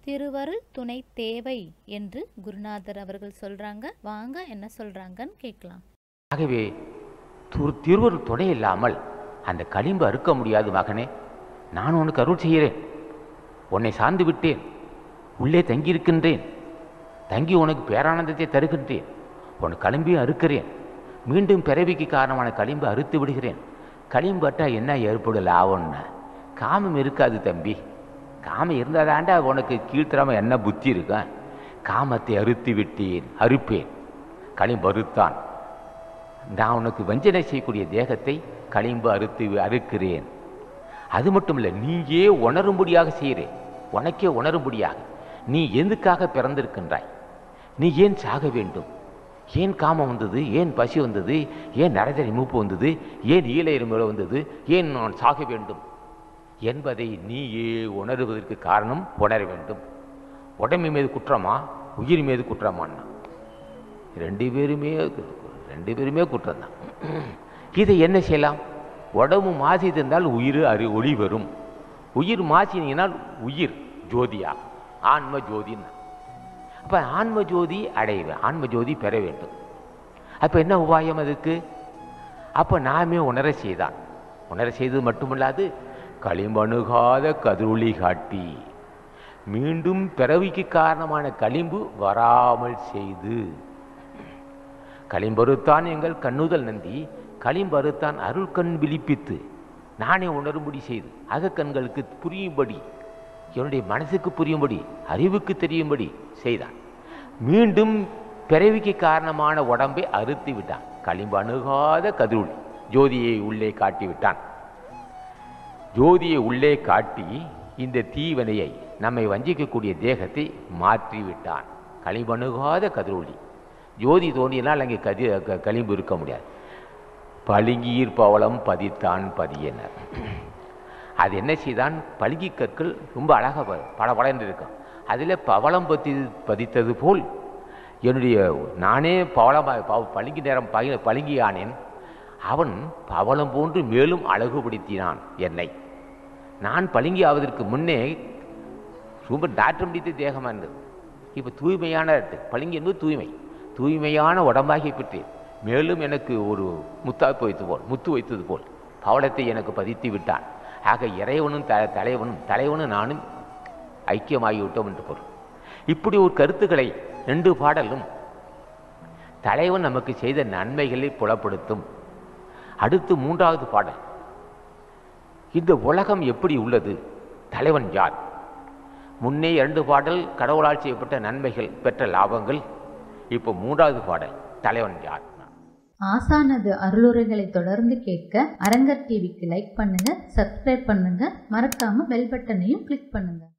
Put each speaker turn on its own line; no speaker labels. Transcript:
திருவருள் துணை தேவை என்று குருநாதர் அவர்கள் சொல்றாங்க வாங்க என்ன சொல்றாங்கன்னு கேட்கலாம்
ஆகவே துரு திருவருள் துணை இல்லாமல் அந்த களிம்பு அறுக்க முடியாது மகனே நான் உனக்கு அருள் செய்கிறேன் உன்னை சார்ந்து விட்டேன் உள்ளே தங்கியிருக்கின்றேன் தங்கி உனக்கு பேரானந்தத்தை தருகின்றேன் உன் களிம்பையும் அறுக்கிறேன் மீண்டும் பிறவிக்கு காரணமான களிம்பு அறுத்து விடுகிறேன் களிம்பு அட்டா என்ன ஏற்படல ஆகும்னா காமம் இருக்காது தம்பி காமம் இருந்தாதாண்டா உனக்கு கீழ்த்தராம என்ன புத்தி இருக்கும் காமத்தை அறுத்து விட்டேன் அறுப்பேன் களிம்பு அறுத்தான் நான் உனக்கு வஞ்சனை செய்யக்கூடிய தேகத்தை களிம்பு அறுத்து அறுக்கிறேன் அது மட்டும் இல்லை நீயே உணரும்படியாக செய்கிறேன் உனக்கே உணரும்படியாக நீ எதுக்காக பிறந்திருக்கின்றாய் நீ ஏன் சாக வேண்டும் ஏன் காமம் வந்தது ஏன் பசி வந்தது ஏன் நரஜரி மூப்பு வந்தது ஏன் ஈழ எறும்புல வந்தது ஏன் நான் சாக வேண்டும் என்பதை நீயே உணருவதற்கு காரணம் உணர வேண்டும் உடம்பு மீது குற்றமா உயிர் மீது குற்றமான்னா ரெண்டு பேருமே ரெண்டு பேருமே குற்றம் தான் இதை என்ன செய்யலாம் உடம்பு மாசி இருந்தால் உயிர் அறி ஒளி வரும் உயிர் மாசினீங்கனால் உயிர் ஜோதியா ஆன்ம ஜோதின்னு அப்போ ஆன்ம ஜோதி அடைவேன் ஆன்ம ஜோதி பெற வேண்டும் அப்போ என்ன உபாயம் அதுக்கு அப்போ நாமே உணர செய்தான் உணர செய்தது மட்டுமல்லாது களிம்பணுகாத கதிரொளி காட்டி மீண்டும் பிறவிக்கு காரணமான களிம்பு வராமல் செய்து களிம்பருத்தான் எங்கள் கண்ணுதல் நந்தி களிம்பருத்தான் அருள் கண் விழிப்பித்து நானே உணரும்படி செய்து அகக்கண்களுக்கு புரியும்படி என்னுடைய மனசுக்கு புரியும்படி அறிவுக்கு தெரியும்படி செய்தான் மீண்டும் பிறவிக்கு காரணமான உடம்பை அறுத்து விட்டான் களிம்பு அணுகாத கதிரொளி ஜோதியை உள்ளே காட்டி விட்டான் ஜோதியை உள்ளே காட்டி இந்த தீவனையை நம்மை வஞ்சிக்கக்கூடிய தேகத்தை மாற்றி விட்டான் களிம்பணுகாத கதிரொளி ஜோதி தோன்றினால் அங்கே கதி க- களிம்பு இருக்க முடியாது பளிங்கீர் பவளம் பதித்தான் பதியனர் அது என்ன செய்தான் பளிங்கி கற்கள் ரொம்ப அழகாக ப- பளபளன்னு இருக்கும் அதில் பவளம் பத்தி பதித்தது போல் என்னுடைய நானே பவளமாக ப- பளிங்கு நேரம் பகி பளிங்கி ஆனேன் அவன் பவளம் போன்று மேலும் அழகுபடுத்தினான் என்னை நான் பளிங்கி ஆவதற்கு முன்னே ரொம்ப நாற்றம் பிடித்த தேகமாக இருந்தது இப்போ தூய்மையான பளிங்கு என்பது தூய்மை தூய்மையான உடம்பாகி பெற்றேன் மேலும் எனக்கு ஒரு முத்தாப்பு வைத்து போல் முத்து வைத்தது போல் பவளத்தை எனக்கு பதித்து விட்டான் ஆக இறைவனும் த தலைவனும் தலைவனும் நானும் ஐக்கியமாகி விட்டோம் என்று பொருள் இப்படி ஒரு கருத்துக்களை ரெண்டு பாடலும் தலைவன் நமக்கு செய்த நன்மைகளை புலப்படுத்தும் அடுத்து மூன்றாவது பாடல் இந்த உலகம் எப்படி உள்ளது தலைவன் யார் முன்னே இரண்டு பாடல் கடவுளால் செய்யப்பட்ட நன்மைகள் பெற்ற லாபங்கள் இப்போ மூன்றாவது பாடல் தலைவன் யார்
ஆசானது அருளுரைகளை தொடர்ந்து கேட்க அரங்கர் டிவிக்கு லைக் பண்ணுங்க சப்ஸ்கிரைப் பண்ணுங்க மறக்காம பெல் பட்டனையும் கிளிக் பண்ணுங்க